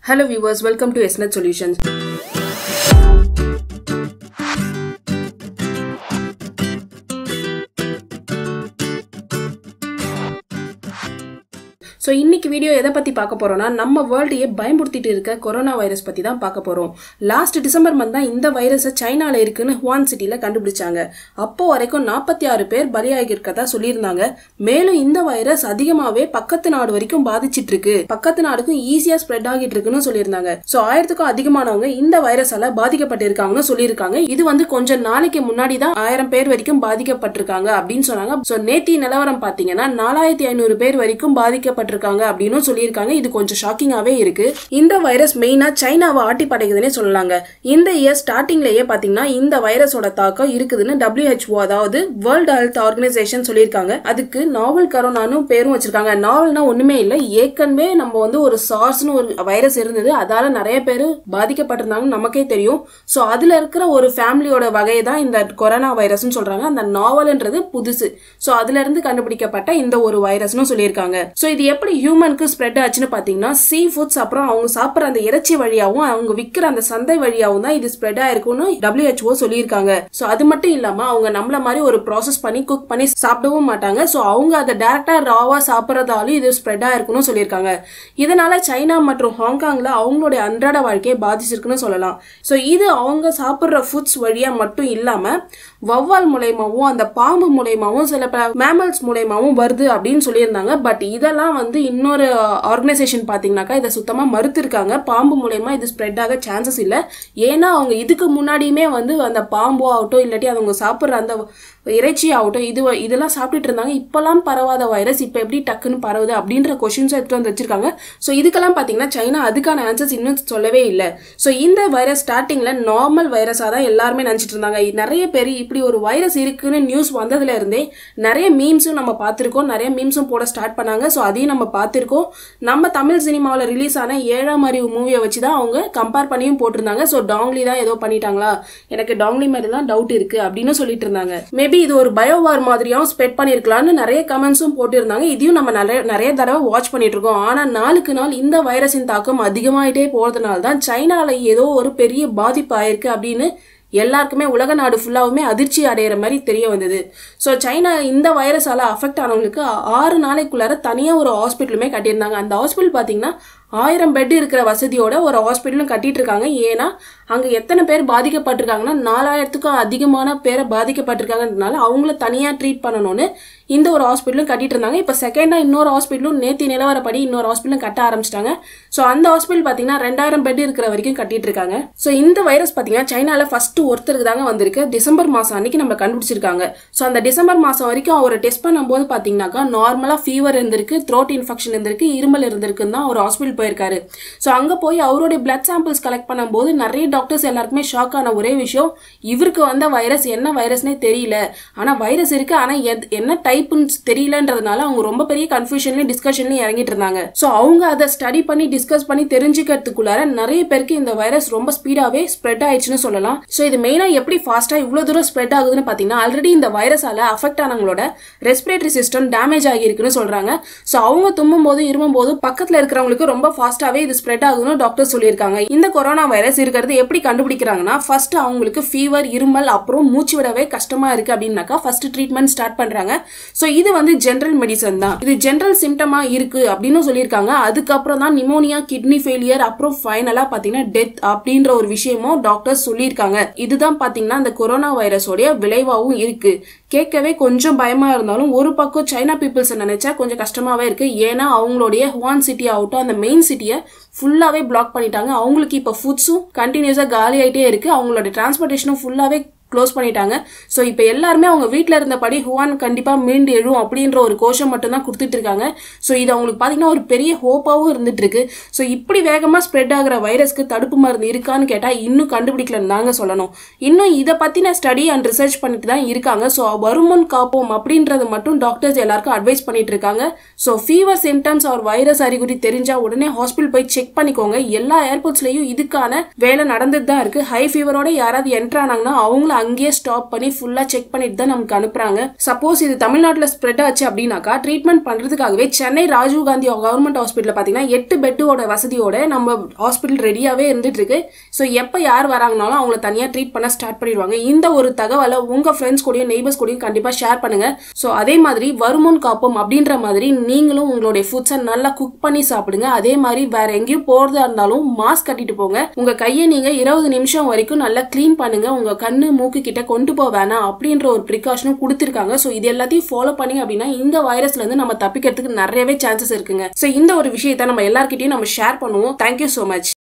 Hello viewers, welcome to SNet Solutions. So இன்னைக்கு video எதை பற்றி பார்க்க போறோம்னா நம்ம வேர்ல்டையே பயமுறுத்திட்டு இருக்க கொரோனா வைரஸ் பற்றி தான் பார்க்க போகிறோம் லாஸ்ட் டிசம்பர் மந்த் தான் இந்த வைரஸை சைனால இருக்குன்னு ஹுவான் சிட்டியில் கண்டுபிடிச்சாங்க அப்போ வரைக்கும் நாற்பத்தி ஆறு பேர் பலியாகி இருக்கதா சொல்லியிருந்தாங்க மேலும் இந்த வைரஸ் அதிகமாகவே பக்கத்து நாடு வரைக்கும் பாதிச்சிட்டு இருக்கு பக்கத்து நாடுக்கும் ஈஸியாக ஸ்ப்ரெட் ஆகிட்டு இருக்குன்னு சொல்லியிருந்தாங்க ஸோ ஆயிரத்துக்கும் அதிகமானவங்க இந்த வைரஸால பாதிக்கப்பட்டிருக்காங்கன்னு சொல்லியிருக்காங்க இது வந்து கொஞ்சம் நாளைக்கு முன்னாடி தான் ஆயிரம் பேர் வரைக்கும் பாதிக்கப்பட்டிருக்காங்க அப்படின்னு சொன்னாங்க ஸோ நேத்தி நிலவரம் பார்த்தீங்கன்னா நாலாயிரத்தி ஐநூறு பேர் வரைக்கும் பாதிக்கப்பட்டிருக்காங்க அப்படின்னு சொல்லியிருக்காங்க இது கொஞ்சம் ஷாக்கிங்காவே இருக்கு இந்த வைரஸ் மெயினா சைனாவை ஆட்டி படைக்குதுன்னே சொல்லலாங்க இந்த இயர் ஸ்டார்டிங்லயே பாத்தீங்கன்னா இந்த வைரஸோட தாக்கம் இருக்குதுன்னு WHO அதாவது வேர்ல்டு ஹெல்த் ஆர்கனைசேஷன் சொல்லியிருக்காங்க அதுக்கு நாவல் கரோனான்னு பேரும் வச்சிருக்காங்க நாவல்னா ஒண்ணுமே இல்லை ஏற்கனவே நம்ம வந்து ஒரு சார்ஸ்னு ஒரு வைரஸ் இருந்தது அதால நிறைய பேர் பாதிக்கப்பட்டிருந்தாங்கன்னு நமக்கே தெரியும் ஸோ அதுல இருக்கிற ஒரு ஃபேமிலியோட வகையை தான் இந்த கொரோனா வைரஸ்னு சொல்றாங்க அந்த நாவல்ன்றது புதுசு ஸோ அதுல இருந்து கண்டுபிடிக்கப்பட்ட இந்த ஒரு வைரஸ்னு சொல்லியிருக்காங்க ஸோ இது எப்படி ஹியூமனுக்கு ஸ்ப்ரெட் ஆச்சுன்னு பார்த்தீங்கன்னா சீ ஃபுட்ஸ் அப்புறம் அவங்க சாப்பிட்ற அந்த இறைச்சி வழியாகவும் அவங்க விற்கிற அந்த சந்தை வழியாகவும் தான் இது ஸ்ப்ரெட் ஆயிருக்கும்னு WHO சொல்லியிருக்காங்க ஸோ அது மட்டும் இல்லாம அவங்க நம்மள மாதிரி ஒரு ப்ராசஸ் பண்ணி குக் பண்ணி சாப்பிடவும் மாட்டாங்க ஸோ அவங்க அதை டேரக்டா ராவா சாப்பிட்றதாலும் இது ஸ்ப்ரெட் ஆயிருக்குன்னு சொல்லியிருக்காங்க இதனால சைனா மற்றும் ஹாங்காங்ல அவங்களுடைய அன்றாட வாழ்க்கையை பாதிச்சிருக்குன்னு சொல்லலாம் ஸோ இது அவங்க சாப்பிட்ற ஃபுட்ஸ் வழியா மட்டும் இல்லாம வவ்வால் மூலயமாவும் அந்த பாம்பு மூலயமாவும் சில மேமல்ஸ் மூலயமாவும் வருது அப்படின்னு சொல்லியிருந்தாங்க பட் இதெல்லாம் வந்து இன்னொரு ஆர்கனைசேஷன் பார்த்தீங்கன்னாக்கா இதை சுத்தமாக மறுத்திருக்காங்க பாம்பு மூலயமா இது ஸ்ப்ரெட் ஆக சான்சஸ் இல்லை ஏன்னா அவங்க இதுக்கு முன்னாடியுமே வந்து அந்த பாம்போ ஆகட்டும் இல்லாட்டி அவங்க சாப்பிட்ற அந்த இறைச்சி ஆகட்டும் இது இதெல்லாம் சாப்பிட்டுட்டு இருந்தாங்க இப்பெல்லாம் பரவாத வைரஸ் இப்போ எப்படி டக்குன்னு பரவுது அப்படின்ற கொஷின்ஸை எடுத்து வந்து வச்சிருக்காங்க ஸோ இதுக்கெல்லாம் பார்த்தீங்கன்னா சைனா அதுக்கான ஆன்சர்ஸ் இன்னும் சொல்லவே இல்லை ஸோ இந்த வைரஸ் ஸ்டார்டிங்கில் நார்மல் வைரஸாக தான் எல்லாருமே நினச்சிட்டு இருந்தாங்க நிறைய பேர் இப்படி ஒரு வைரஸ் இருக்குன்னு நியூஸ் வந்ததுல இருந்தே நிறைய மீம்ஸும் நம்ம பார்த்துருக்கோம் நிறைய மீம்ஸும் போட ஸ்டார்ட் பண்ணாங்க ஸோ அதையும் நம்ம பார்த்துருக்கோம் நம்ம தமிழ் சினிமாவில் ரிலீஸ் ஆன ஏழாம் அறிவு மூவியை வச்சு தான் அவங்க கம்பேர் பண்ணியும் போட்டிருந்தாங்க ஸோ டாங்லி தான் ஏதோ பண்ணிட்டாங்களா எனக்கு டாங்லி மாதிரி தான் டவுட் இருக்கு அப்படின்னு சொல்லிட்டு இருந்தாங்க மேபி இது ஒரு பயோவார் மாதிரியாவும் ஸ்ப்ரெட் பண்ணிருக்கலாம்னு நிறைய கமெண்ட்ஸும் போட்டிருந்தாங்க இதையும் நம்ம நிறைய நிறைய தடவை வாட்ச் பண்ணிட்டு இருக்கோம் ஆனா நாளுக்கு நாள் இந்த வைரஸின் தாக்கம் அதிகமாயிட்டே போறதுனால தான் சைனால ஏதோ ஒரு பெரிய பாதிப்பு ஆயிருக்கு அப்படின்னு எல்லாருக்குமே உலக நாடு ஃபுல்லாவுமே அதிர்ச்சி அடையிற மாதிரி தெரிய வந்தது ஸோ சைனா இந்த வைரஸால அஃபெக்ட் ஆனவங்களுக்கு ஆறு நாளைக்குள்ளார தனியாக ஒரு ஹாஸ்பிட்டலுமே கட்டியிருந்தாங்க அந்த ஹாஸ்பிட்டல் பார்த்தீங்கன்னா ஆயிரம் பெட் இருக்கிற வசதியோட ஒரு ஹாஸ்பிட்டலும் கட்டிட்டு இருக்காங்க ஏன்னா அங்கே எத்தனை பேர் பாதிக்கப்பட்டிருக்காங்கன்னா நாலாயிரத்துக்கும் அதிகமான பேரை பாதிக்கப்பட்டிருக்காங்கன்றதுனால அவங்கள தனியாக ட்ரீட் பண்ணணும்னு இந்த ஒரு ஹாஸ்பிட்டலும் கட்டிட்டு இருந்தாங்க இப்போ செகண்டாக இன்னொரு ஹாஸ்பிட்டலும் நேற்று நிலவரப்படி இன்னொரு ஹாஸ்பிட்டலும் கட்ட ஆரம்பிச்சிட்டாங்க ஸோ அந்த ஹாஸ்பிட்டல் பார்த்தீங்கன்னா ரெண்டாயிரம் பெட் இருக்கிற வரைக்கும் கட்டிட்டு இருக்காங்க ஸோ இந்த வைரஸ் பார்த்தீங்கன்னா சைனாவில் ஃபர்ஸ்ட் ஒருத்தருக்கு தாங்க வந்திருக்கு டிசம்பர் மாதம் அன்னைக்கு நம்ம கண்டுபிடிச்சிருக்காங்க ஸோ அந்த டிசம்பர் மாதம் வரைக்கும் அவர் டெஸ்ட் பண்ணும்போது பார்த்தீங்கன்னாக்கா நார்மலாக ஃபீவர் இருந்திருக்கு த்ரோட் இன்ஃபெக்ஷன் இருந்திருக்கு இருமல் இருந்திருக்குன்னு தான் ஒரு ஹாஸ்பிட்டல் போயிருக்காரு ஸோ அங்கே போய் அவருடைய பிளட் சாம்பிள்ஸ் கலெக்ட் பண்ணும்போது நிறைய டாக்டர்ஸ் எல்லாருக்குமே ஷாக் ஆன ஒரே விஷயம் இவருக்கு வந்த வைரஸ் என்ன வைரஸ்னே தெரியல ஆனால் வைரஸ் இருக்கு ஆனால் என்ன டைப்னு தெரியலன்றதுனால அவங்க ரொம்ப பெரிய கன்ஃபியூஷன்லையும் டிஸ்கஷன்லையும் இறங்கிட்டு இருந்தாங்க ஸோ அவங்க அதை ஸ்டடி பண்ணி டிஸ்கஸ் பண்ணி தெரிஞ்சுக்கிறதுக்குள்ளார நிறைய பேருக்கு இந்த வைரஸ் ரொம்ப ஸ்பீடாகவே ஸ்ப்ரெட் ஆயிடுச்சுன்னு சொல்லலாம் ஸோ இது மெயினாக எப்படி ஃபாஸ்ட்டாக இவ்வளோ தூரம் ஸ்ப்ரெட் ஆகுதுன்னு பார்த்தீங்கன்னா ஆல்ரெடி இந்த வைரஸால அஃபெக்ட் ஆனவங்களோட ரெஸ்பிரேட்டரி சிஸ்டம் டேமேஜ் ஆகியிருக்குன்னு சொல்றாங்க ஸோ அவங்க தும்மும் போது இருமும் போது பக்கத்தில் இருக்கிறவங்களுக்கு ரொம்ப ஃபாஸ்ட்டாகவே இது ஸ்ப்ரெட் ஆகுதுன்னு டாக்டர் சொல்லியிருக்காங்க இந்த கொரோனா வைரஸ் இருக்கிறது எப்படி கண்டுபிடிக்கிறாங்கன்னா ஃபர்ஸ்ட் அவங்களுக்கு ஃபீவர் இருமல் அப்புறம் மூச்சு விடவே கஷ்டமா இருக்கு அப்படின்னாக்கா ஃபர்ஸ்ட் ட்ரீட்மெண்ட் ஸ்டார்ட் பண்றாங்க ஸோ இது வந்து ஜென்ரல் மெடிசன் தான் இது ஜென்ரல் சிம்டமா இருக்கு அப்படின்னு சொல்லியிருக்காங்க அதுக்கப்புறம் தான் நிமோனியா கிட்னி ஃபெயிலியர் அப்புறம் ஃபைனலா பாத்தீங்கன்னா டெத் அப்படின்ற ஒரு விஷயமும் டாக்டர்ஸ் சொல்லியிருக்காங்க இதுதான் பாத்தீங்கன்னா இந்த கொரோனா வைரஸோடைய விளைவாகவும் இருக்கு கேட்கவே கொஞ்சம் பயமா இருந்தாலும் ஒரு பக்கம் சைனா பீப்புள்ஸ் நினைச்சா கொஞ்சம் கஷ்டமாவே இருக்கு ஏன்னா அவங்களுடைய ஹுவான் சிட்டி ஆகட்டும் அந்த மெயின் சிட்டியை ஃபுல்லாவே பிளாக் பண்ணிட்டாங்க அவங்களுக்கு இப்போ ஃபுட்ஸும் கண்டினியூஸா காலி ஆயிட்டே இருக்கு அவங்களோட டிரான்ஸ்போர்டேஷனும் ஃபுல்லாவே க்ளோஸ் பண்ணிட்டாங்க ஸோ இப்போ எல்லாருமே அவங்க வீட்டில் இருந்தபடி ஹுவான் கண்டிப்பாக மீண்டு எழும் அப்படின்ற ஒரு கோஷம் மட்டும்தான் கொடுத்துட்டு இருக்காங்க ஸோ இது அவங்களுக்கு பார்த்தீங்கன்னா ஒரு பெரிய ஹோப்பாகவும் இருந்துட்டு இருக்கு ஸோ இப்படி வேகமாக ஸ்ப்ரெட் ஆகிற வைரஸ்க்கு தடுப்பு மருந்து இருக்கான்னு கேட்டால் இன்னும் கண்டுபிடிக்கலன்னு தாங்க சொல்லணும் இன்னும் இதை பற்றின ஸ்டடி அண்ட் ரிசர்ச் பண்ணிட்டு தான் இருக்காங்க ஸோ வருமுன் காப்போம் அப்படின்றது மட்டும் டாக்டர்ஸ் எல்லாருக்கும் அட்வைஸ் பண்ணிட்டு இருக்காங்க ஸோ ஃபீவர் சிம்டம்ஸ் அவர் வைரஸ் அறிகுறி தெரிஞ்சா உடனே ஹாஸ்பிட்டல் போய் செக் பண்ணிக்கோங்க எல்லா ஏர்போர்ட்ஸ்லையும் இதுக்கான வேலை நடந்துட்டு தான் இருக்கு ஹை ஃபீவரோட யாராவது என்ட்ரு ஆனாங்கன்னா அவங்கள அங்கேயே ஸ்டாப் பண்ணி ஃபுல்லா செக் பண்ணிட்டு தான் நமக்கு அனுப்புறாங்க சப்போஸ் இது தமிழ்நாட்டுல ஸ்ப்ரெட் ஆச்சு அப்படின்னாக்கா ட்ரீட்மெண்ட் பண்றதுக்காகவே சென்னை ராஜீவ் காந்தி கவர்மெண்ட் ஹாஸ்பிட்டல் பாத்தீங்கன்னா எட்டு பெட்டோட வசதியோட நம்ம ஹாஸ்பிட்டல் ரெடியாவே இருந்துட்டு இருக்கு ஸோ எப்போ யார் வராங்கனாலும் அவங்கள தனியா ட்ரீட் பண்ண ஸ்டார்ட் பண்ணிடுவாங்க இந்த ஒரு தகவலை உங்க ஃப்ரெண்ட்ஸ் கூடயும் நெய்பர்ஸ் கூடயும் கண்டிப்பா ஷேர் பண்ணுங்க ஸோ அதே மாதிரி வருமுன் காப்போம் அப்படின்ற மாதிரி நீங்களும் உங்களுடைய ஃபுட்ஸை நல்லா குக் பண்ணி சாப்பிடுங்க அதே மாதிரி வேற எங்கேயும் போறதா இருந்தாலும் மாஸ்க் கட்டிட்டு போங்க உங்க கையை நீங்க இருபது நிமிஷம் வரைக்கும் நல்லா க்ளீன் பண்ணுங்க உங்க கண்ணு மூக்கு கிட்ட கொண்டு போக வேணாம் அப்படின்ற ஒரு ப்ரிகாஷனும் கொடுத்துருக்காங்க ஸோ இது எல்லாத்தையும் ஃபாலோ பண்ணீங்க அப்படின்னா இந்த வைரஸ்ல இருந்து நம்ம தப்பிக்கிறதுக்கு நிறையவே சான்சஸ் இருக்குங்க ஸோ இந்த ஒரு விஷயத்தை நம்ம எல்லார்கிட்டயும் நம்ம ஷேர் பண்ணுவோம் தேங்க்யூ ஸோ மச்